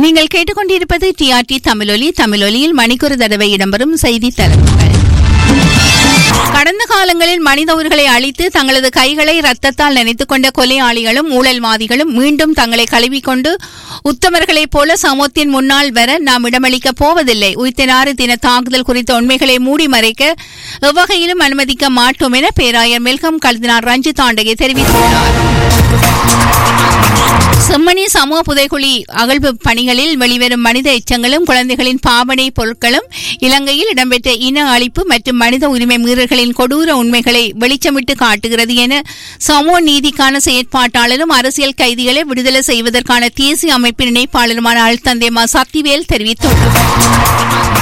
நீங்கள் கேட்டுக்கொண்டிருப்பது டிஆர்டி தமிழொலி தமிழொலியில் மணிக்கொரு தடவை இடம்பெறும் செய்தி தலைப்புகள் கடந்த காலங்களில் மனித உயிர்களை அழித்து தங்களது கைகளை ரத்தத்தால் நினைத்துக் கொண்ட கொலையாளிகளும் ஊழல்வாதிகளும் மீண்டும் தங்களை கழுவிக்கொண்டு உத்தமர்களைப் போல சமூகத்தின் முன்னால் வர நாம் இடமளிக்கப் போவதில்லை உயிர்த்தினாறு தின தாக்குதல் குறித்த உண்மைகளை மூடி மறைக்க எவ்வகையிலும் அனுமதிக்க மாட்டோம் என பேராயர் மெல்கம் கல்தினார் ரஞ்சித் ஆண்டகே தெரிவித்துள்ளார் செம்மணி சமூக புதைக்குழி அகழ்வு பணிகளில் வெளிவரும் மனித எச்சங்களும் குழந்தைகளின் பாவனை பொருட்களும் இலங்கையில் இடம்பெற்ற இன அழிப்பு மற்றும் மனித உரிமை மீறல்களின் கொடூர உண்மைகளை வெளிச்சமிட்டு காட்டுகிறது என சமூக நீதிக்கான செயற்பாட்டாளரும் அரசியல் கைதிகளை விடுதலை செய்வதற்கான தேசிய அமைப்பின் இணைப்பாளருமான அழுத்தந்தை மா சக்திவேல் தெரிவித்துள்ளார்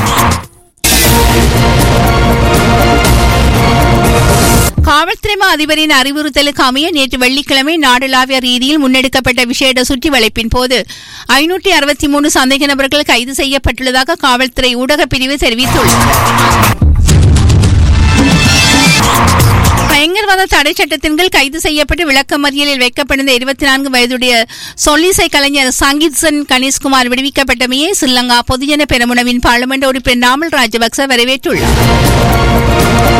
காவல்துறை மா அதிபரின் அறிவுறுத்தலுக்கு அமைய நேற்று வெள்ளிக்கிழமை நாடளாவிய ரீதியில் முன்னெடுக்கப்பட்ட விசேட சுற்றி வளைப்பின் போது ஐநூற்றி அறுபத்தி மூணு சந்தேக நபர்கள் கைது செய்யப்பட்டுள்ளதாக காவல்துறை ஊடகப் பிரிவு தெரிவித்துள்ளது பயங்கரவாத தடை சட்டத்தின் கீழ் கைது செய்யப்பட்டு விளக்கமறியலில் வைக்கப்பட்டிருந்த இருபத்தி நான்கு வயதுடைய சொல்லிசை கலைஞர் சங்கீத்சன் கணேஷ்குமார் விடுவிக்கப்பட்டமையை ஸ்ரீலங்கா பொதுஜன பெரமுனவின் பார்லிமெண்ட் உறுப்பினர் நாமல் ராஜபக்ச வரவேற்றுள்ளார்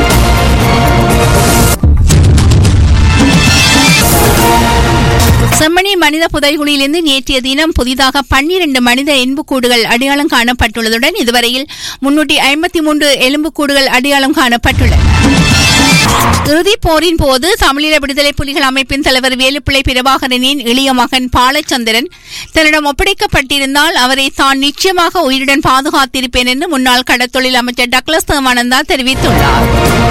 செம்மணி மனித புதைகுழியிலிருந்து நேற்றைய தினம் புதிதாக பன்னிரண்டு மனித எலும்புக்கூடுகள் அடையாளம் காணப்பட்டுள்ளதுடன் இதுவரையில் முன்னூற்றி ஐம்பத்தி மூன்று எலும்புக்கூடுகள் அடையாளம் காணப்பட்டுள்ளன இறுதிப் போரின் போது தமிழீழ விடுதலை புலிகள் அமைப்பின் தலைவர் வேலுப்பிள்ளை பிரபாகரனின் இளைய மகன் பாலச்சந்திரன் தன்னிடம் ஒப்படைக்கப்பட்டிருந்தால் அவரை தான் நிச்சயமாக உயிருடன் பாதுகாத்திருப்பேன் என்று முன்னாள் கடத்தொழில் அமைச்சர் டக்ளஸ் தேவானந்தா தெரிவித்துள்ளார்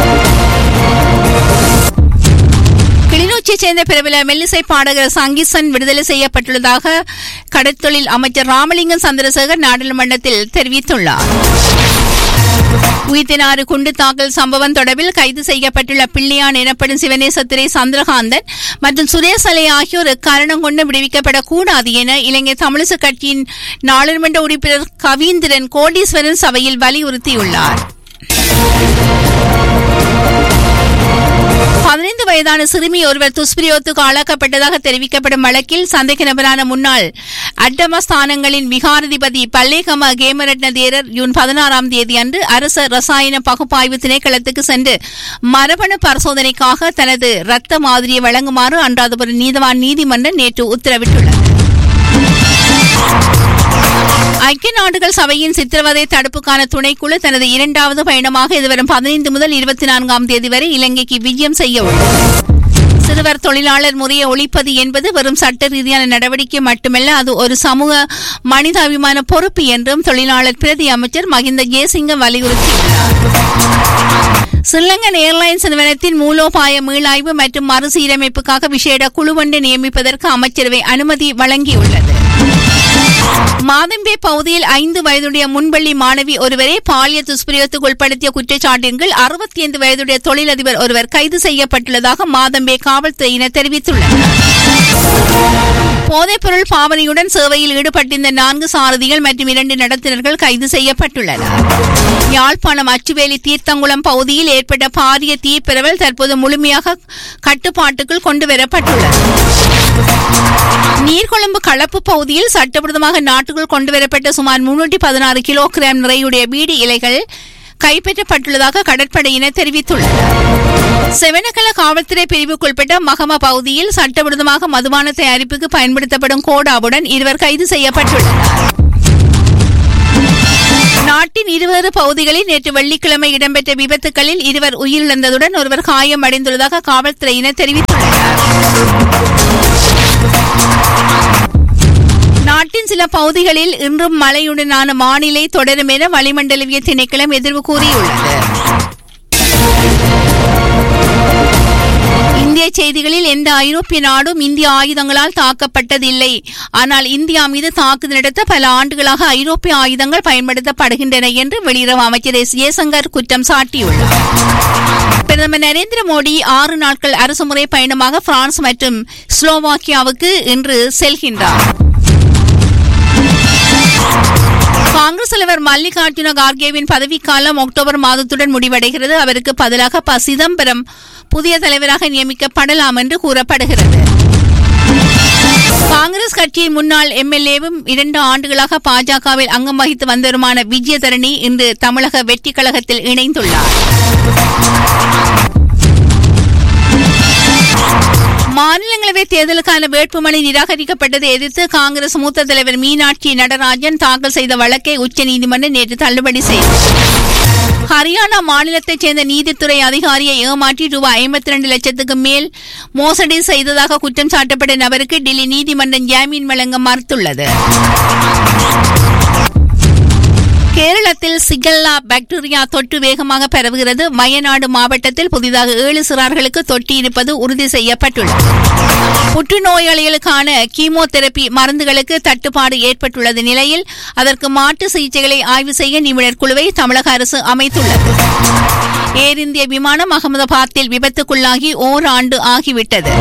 கிளிநொச்சியைச் சேர்ந்த பிரபல மெல்லிசை பாடகர் சங்கீசன் விடுதலை செய்யப்பட்டுள்ளதாக கடற்தொழில் அமைச்சர் ராமலிங்கம் சந்திரசேகர் நாடாளுமன்றத்தில் தெரிவித்துள்ளார் உயிர்த்தினாறு குண்டு தாக்கல் சம்பவம் தொடர்பில் கைது செய்யப்பட்டுள்ள பிள்ளையான் எனப்படும் சிவனேசத்திரை சந்திரகாந்தன் மற்றும் சுரேஷ் அலை ஆகியோர் காரணம் கொண்டு விடுவிக்கப்படக்கூடாது என இலங்கை தமிழிசு கட்சியின் நாடாளுமன்ற உறுப்பினர் கவீந்திரன் கோடீஸ்வரன் சபையில் வலியுறுத்தியுள்ளார் பதினைந்து வயதான சிறுமி ஒருவர் துஷ்பிரயோகத்துக்கு ஆளாக்கப்பட்டதாக தெரிவிக்கப்படும் வழக்கில் சந்தேக நபரான முன்னாள் அட்டம ஸ்தானங்களின் விகாரதிபதி பல்லேகம கேமரட்ன தேரர் ஜூன் பதினாறாம் தேதி அன்று அரச ரசாயன பகுப்பாய்வு திணைக்களத்துக்கு சென்று மரபணு பரிசோதனைக்காக தனது இரத்த மாதிரியை வழங்குமாறு அன்றாதபுரம் நீதவான் நீதிமன்றம் நேற்று உத்தரவிட்டுள்ளது ஐக்கிய நாடுகள் சபையின் சித்திரவதை தடுப்புக்கான துணைக்குழு தனது இரண்டாவது பயணமாக இதுவரும் பதினைந்து முதல் இருபத்தி நான்காம் தேதி வரை இலங்கைக்கு விஜயம் செய்ய உள்ளது சிறுவர் தொழிலாளர் முறையை ஒழிப்பது என்பது வெறும் சட்ட ரீதியான நடவடிக்கை மட்டுமல்ல அது ஒரு சமூக மனிதாபிமான பொறுப்பு என்றும் தொழிலாளர் பிரதி அமைச்சர் மகிந்த ஜெயசிங்க வலியுறுத்தியுள்ளார் ஸ்ரீலங்கன் ஏர்லைன்ஸ் நிறுவனத்தின் மூலோபாய மீளாய்வு மற்றும் மறுசீரமைப்புக்காக விசேட குழுவொன்றை நியமிப்பதற்கு அமைச்சரவை அனுமதி வழங்கியுள்ளது மாதம்பே பகுதியில் ஐந்து வயதுடைய முன்பள்ளி மாணவி ஒருவரை பாலியல் துஷ்பிரயோகத்துக்கு உட்படுத்திய குற்றச்சாட்டின் கீழ் அறுபத்தி ஐந்து வயதுடைய தொழிலதிபர் ஒருவர் கைது செய்யப்பட்டுள்ளதாக மாதம்பே காவல்துறையினர் தெரிவித்துள்ளனர் போதைப்பொருள் பாவனையுடன் சேவையில் ஈடுபட்டிருந்த நான்கு சாரதிகள் மற்றும் இரண்டு நடத்தினர்கள் கைது செய்யப்பட்டுள்ளனர் யாழ்ப்பாணம் அச்சுவேலி தீர்த்தங்குளம் பகுதியில் ஏற்பட்ட பாரிய தீப்பரவல் தற்போது முழுமையாக கட்டுப்பாட்டுக்குள் கொண்டுவரப்பட்டுள்ளது நீர்கொழும்பு களப்பு பகுதியில் சட்டவிரோதமாக நாட்டுக்குள் கொண்டுவரப்பட்ட சுமார் முன்னூற்றி பதினாறு கிலோகிராம் நிறையுடைய பீடி இலைகள் கைப்பற்றப்பட்டுள்ளதாக கடற்படையினர் தெரிவித்துள்ளனர் செவனகல காவல்துறை பிரிவுக்குட்பட்ட மகம பகுதியில் சட்டவிரோதமாக மதுபான தயாரிப்புக்கு பயன்படுத்தப்படும் கோடாவுடன் இருவர் கைது செய்யப்பட்டுள்ளனர் நாட்டின் இருவேறு பகுதிகளில் நேற்று வெள்ளிக்கிழமை இடம்பெற்ற விபத்துகளில் இருவர் உயிரிழந்ததுடன் ஒருவர் காயமடைந்துள்ளதாக காவல்துறையினர் தெரிவித்துள்ளனர் நாட்டின் சில பகுதிகளில் இன்றும் மழையுடனான வானிலை தொடரும் என வளிமண்டலவிய திணைக்களம் எதிர்வு கூறியுள்ளது இந்திய செய்திகளில் எந்த ஐரோப்பிய நாடும் இந்திய ஆயுதங்களால் தாக்கப்பட்டதில்லை ஆனால் இந்தியா மீது தாக்குதல் நடத்த பல ஆண்டுகளாக ஐரோப்பிய ஆயுதங்கள் பயன்படுத்தப்படுகின்றன என்று வெளியுறவு அமைச்சர் எஸ் ஜெயசங்கர் குற்றம் சாட்டியுள்ளார் பிரதமர் நரேந்திர மோடி ஆறு நாட்கள் அரசுமுறை பயணமாக பிரான்ஸ் மற்றும் ஸ்லோவாக்கியாவுக்கு இன்று செல்கின்றார் காங்கிரஸ் தலைவர் மல்லிகார்ஜுன கார்கேவின் பதவிக்காலம் அக்டோபர் மாதத்துடன் முடிவடைகிறது அவருக்கு பதிலாக ப சிதம்பரம் புதிய தலைவராக நியமிக்கப்படலாம் என்று கூறப்படுகிறது காங்கிரஸ் கட்சியின் முன்னாள் எம்எல்ஏவும் இரண்டு ஆண்டுகளாக பாஜகவில் அங்கம் வகித்து வந்தவருமான விஜயதரணி இன்று தமிழக வெற்றி கழகத்தில் இணைந்துள்ளார் மாநிலங்களவை தேர்தலுக்கான வேட்புமனு நிராகரிக்கப்பட்டதை எதிர்த்து காங்கிரஸ் மூத்த தலைவர் மீனாட்சி நடராஜன் தாக்கல் செய்த வழக்கை உச்சநீதிமன்றம் நேற்று தள்ளுபடி செய்தது ஹரியானா மாநிலத்தைச் சேர்ந்த நீதித்துறை அதிகாரியை ஏமாற்றி ரூபாய் ஐம்பத்தி ரெண்டு லட்சத்துக்கு மேல் மோசடி செய்ததாக குற்றம் சாட்டப்பட்ட நபருக்கு டெல்லி நீதிமன்றம் ஜாமீன் வழங்க மறுத்துள்ளது கேரளத்தில் சிகல்லா பாக்டீரியா தொற்று வேகமாக பரவுகிறது வயநாடு மாவட்டத்தில் புதிதாக ஏழு சிறார்களுக்கு தொட்டி இருப்பது உறுதி செய்யப்பட்டுள்ளது புற்றுநோயாளிகளுக்கான கீமோதெரபி மருந்துகளுக்கு தட்டுப்பாடு ஏற்பட்டுள்ளது நிலையில் அதற்கு மாற்று சிகிச்சைகளை ஆய்வு செய்ய நிபுணர் குழுவை தமிழக அரசு அமைத்துள்ளது ஏர் இந்திய விமானம் அகமதாபாத்தில் விபத்துக்குள்ளாகி ஓராண்டு ஆகிவிட்டது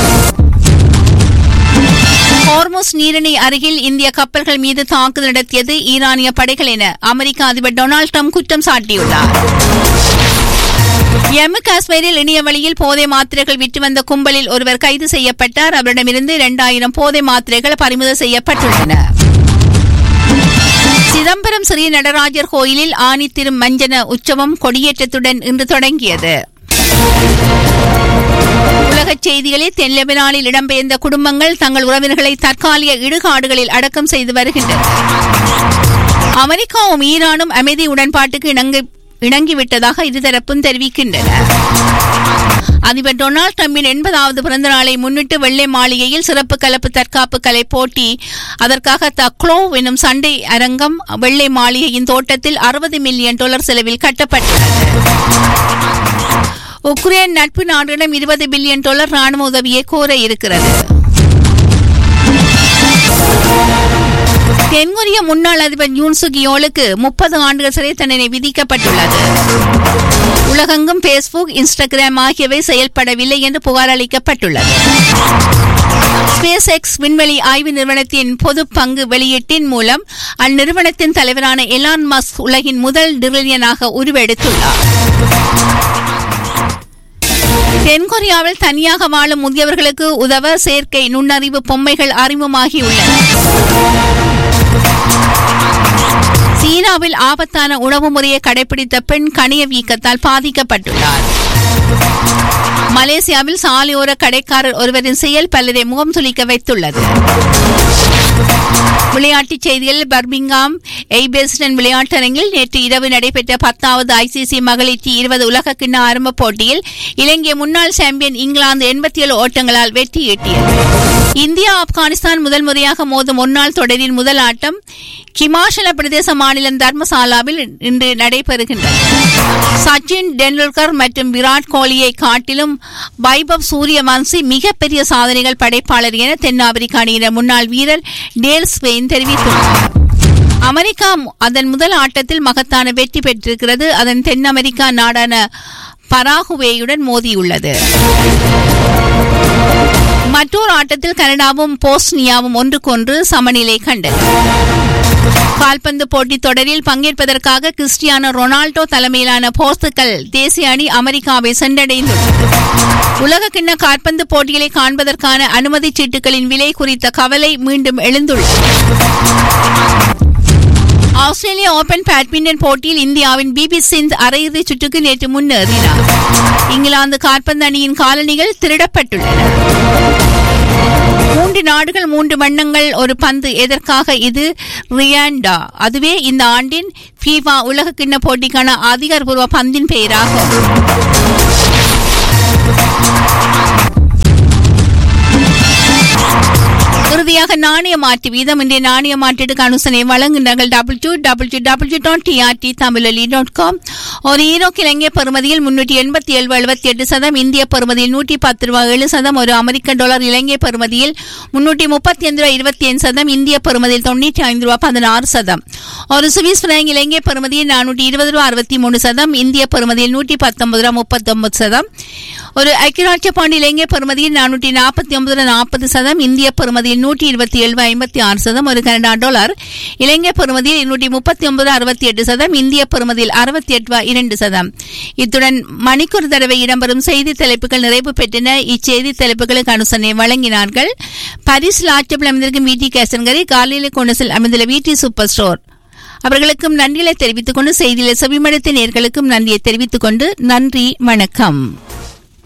ஹார்மோஸ் நீரிணை அருகில் இந்திய கப்பல்கள் மீது தாக்குதல் நடத்தியது ஈரானிய படைகள் என அமெரிக்க அதிபர் டொனால்டு ட்ரம்ப் குற்றம் சாட்டியுள்ளார் ஜம்மு காஷ்மீரில் இணைய வழியில் போதை மாத்திரைகள் விற்று வந்த கும்பலில் ஒருவர் கைது செய்யப்பட்டார் அவரிடமிருந்து இரண்டாயிரம் போதை மாத்திரைகள் பறிமுதல் செய்யப்பட்டுள்ளன சிதம்பரம் ஸ்ரீ நடராஜர் கோயிலில் ஆனி திரு மஞ்சன உற்சவம் கொடியேற்றத்துடன் இன்று தொடங்கியது உலகச் செய்திகளில் தென் லெபனானில் இடம்பெயர்ந்த குடும்பங்கள் தங்கள் உறவினர்களை தற்காலிக இடுகாடுகளில் அடக்கம் செய்து வருகின்றன அமெரிக்காவும் ஈரானும் அமைதி உடன்பாட்டுக்கு இணங்கி இணங்கிவிட்டதாக இருதரப்பும் தெரிவிக்கின்றன அதிபர் டொனால்டு டிரம்பின் எண்பதாவது பிறந்த நாளை முன்னிட்டு வெள்ளை மாளிகையில் சிறப்பு கலப்பு தற்காப்பு கலை போட்டி அதற்காக த க்ளோ எனும் சண்டை அரங்கம் வெள்ளை மாளிகையின் தோட்டத்தில் அறுபது மில்லியன் டாலர் செலவில் கட்டப்பட்டுள்ளது உக்ரைன் நட்பு நாடுகளிடம் இருபது பில்லியன் டாலர் ராணுவ உதவியை கோர இருக்கிறது தென்கொரிய முன்னாள் அதிபர் யூன் சுகியோலுக்கு முப்பது ஆண்டுகள் சிறை தண்டனை விதிக்கப்பட்டுள்ளது உலகெங்கும் பேஸ்புக் இன்ஸ்டாகிராம் ஆகியவை செயல்படவில்லை என்று புகார் அளிக்கப்பட்டுள்ளது ஸ்பேஸ் எக்ஸ் விண்வெளி ஆய்வு நிறுவனத்தின் பொது பங்கு வெளியீட்டின் மூலம் அந்நிறுவனத்தின் தலைவரான எலான் மஸ்க் உலகின் முதல் டிரில்லியனாக உருவெடுத்துள்ளார் தென்கொரியாவில் தனியாக வாழும் முதியவர்களுக்கு உதவ செயற்கை நுண்ணறிவு பொம்மைகள் அறிமுகமாகியுள்ளன சீனாவில் ஆபத்தான உணவு முறையை கடைபிடித்த பெண் கணிய வீக்கத்தால் பாதிக்கப்பட்டுள்ளார் மலேசியாவில் சாலையோர கடைக்காரர் ஒருவரின் செயல் பலரை முகம் சுளிக்க வைத்துள்ளது விளையாட்டுச் செய்திகளில் பர்மிங்காம் எய்பெஸ்டன் விளையாட்டரங்கில் நேற்று இரவு நடைபெற்ற பத்தாவது ஐசிசி மகளிர் டி இருபது உலக கிண்ண ஆரம்ப போட்டியில் இலங்கை முன்னாள் சாம்பியன் இங்கிலாந்து எண்பத்தி ஏழு ஓட்டங்களால் வெற்றி ஈட்டியது இந்தியா ஆப்கானிஸ்தான் முதல் முறையாக மோதும் ஒன்னாள் தொடரின் முதல் ஆட்டம் கிமாச்சல பிரதேச மாநிலம் தர்மசாலாவில் இன்று நடைபெறுகின்றது சச்சின் டெண்டுல்கர் மற்றும் விராட் கோலியை காட்டிலும் வைபவ் சூரியவன்சி மிகப்பெரிய சாதனைகள் படைப்பாளர் என தென்னாப்பிரிக்க அணியினர் முன்னாள் வீரர் டேல் ஸ்பெயின் தெரிவித்துள்ளார் அமெரிக்கா அதன் முதல் ஆட்டத்தில் மகத்தான வெற்றி பெற்றிருக்கிறது அதன் தென் அமெரிக்கா நாடான பராகுவேயுடன் மோதியுள்ளது மற்றொரு ஆட்டத்தில் கனடாவும் போஸ்னியாவும் ஒன்றுக்கொன்று சமநிலை கண்டது கால்பந்து போட்டித் தொடரில் பங்கேற்பதற்காக கிறிஸ்டியானோ ரொனால்டோ தலைமையிலான போர்த்துகல் தேசிய அணி அமெரிக்காவை சென்றடைந்துள்ளது உலக கிண்ண கால்பந்து போட்டிகளை காண்பதற்கான அனுமதிச் சீட்டுகளின் விலை குறித்த கவலை மீண்டும் எழுந்துள்ளது ஆஸ்திரேலிய ஓபன் பேட்மிண்டன் போட்டியில் இந்தியாவின் பிபி சிந்த் அரையிறுதிச் சுற்றுக்கு நேற்று முன்னேறினார் இங்கிலாந்து கால்பந்து அணியின் காலணிகள் திருடப்பட்டுள்ளன மூன்று நாடுகள் மூன்று வண்ணங்கள் ஒரு பந்து எதற்காக இது ரியாண்டா அதுவே இந்த ஆண்டின் ஃபீஃபா உலக கிண்ண போட்டிக்கான அதிகாரப்பூர்வ பந்தின் பெயராகும் இறுதியாக நாணய மாற்று வீதம் இன்றைய நாணய மாற்றீட்டுக்கு அனுசனை வழங்குகிறார்கள் double u double u double u dot TRT Tamil Oli dot com ஒரு ஈரோ இலங்கை பெறுமதியில் முன்னூற்றி எண்பத்தி ஏழு எழுபத்தி எட்டு சதம் இந்திய பெறுமதியில் நூற்றி பத்து ரூபாய் ஏழு சதம் ஒரு அமெரிக்க டாலர் இலங்கை பெறுமதியில் முன்னூற்றி முப்பத்தி ஐந்து ரூபாய் இருபத்தி ஐந்து சதம் இந்திய பெறுமதியில் தொண்ணூற்றி ஐந்து ரூபாய் பதினாறு சதம் ஒரு சுவிஸ் பிராங்க் இலங்கை பெறுமதியில் நானூற்றி இருபது ரூபாய் அறுபத்தி மூணு சதம் இந்திய பெறுமதியில் நூற்றி பத்தொன்பது ரூபாய் முப்பத்தொன்பது சதம் ஒரு ஐக்கியராட்சிய பாண்டி இலங்கை பெறுமதியில் நானூற்றி நாற்பத்தி ஒன்பது நாற்பது சதம் இந்திய பெறுமதியில் ரூபாய் நூற்றி இருபத்தி ஏழு ஐம்பத்தி ஆறு சதம் ஒரு கனடா டாலர் இலங்கை பெறுமதியில் இருநூற்றி முப்பத்தி ஒன்பது அறுபத்தி எட்டு சதம் இந்திய பெறுமதியில் அறுபத்தி எட்டு ரூபாய் இரண்டு சதம் இத்துடன் மணிக்கூர் தடவை இடம்பெறும் செய்தி தலைப்புகள் நிறைவு பெற்றன இச்செய்தி தலைப்புகளுக்கு அனுசரணை வழங்கினார்கள் பரிஸ் லாட்சப்பில் அமைந்திருக்கும் விடி கேசன்கரை காலையில் கொண்டசில் அமைந்துள்ள விடி சூப்பர் ஸ்டோர் அவர்களுக்கும் நன்றிகளை தெரிவித்துக் கொண்டு செய்தியில செவிமடுத்த நேர்களுக்கும் நன்றியை தெரிவித்துக் கொண்டு நன்றி வணக்கம்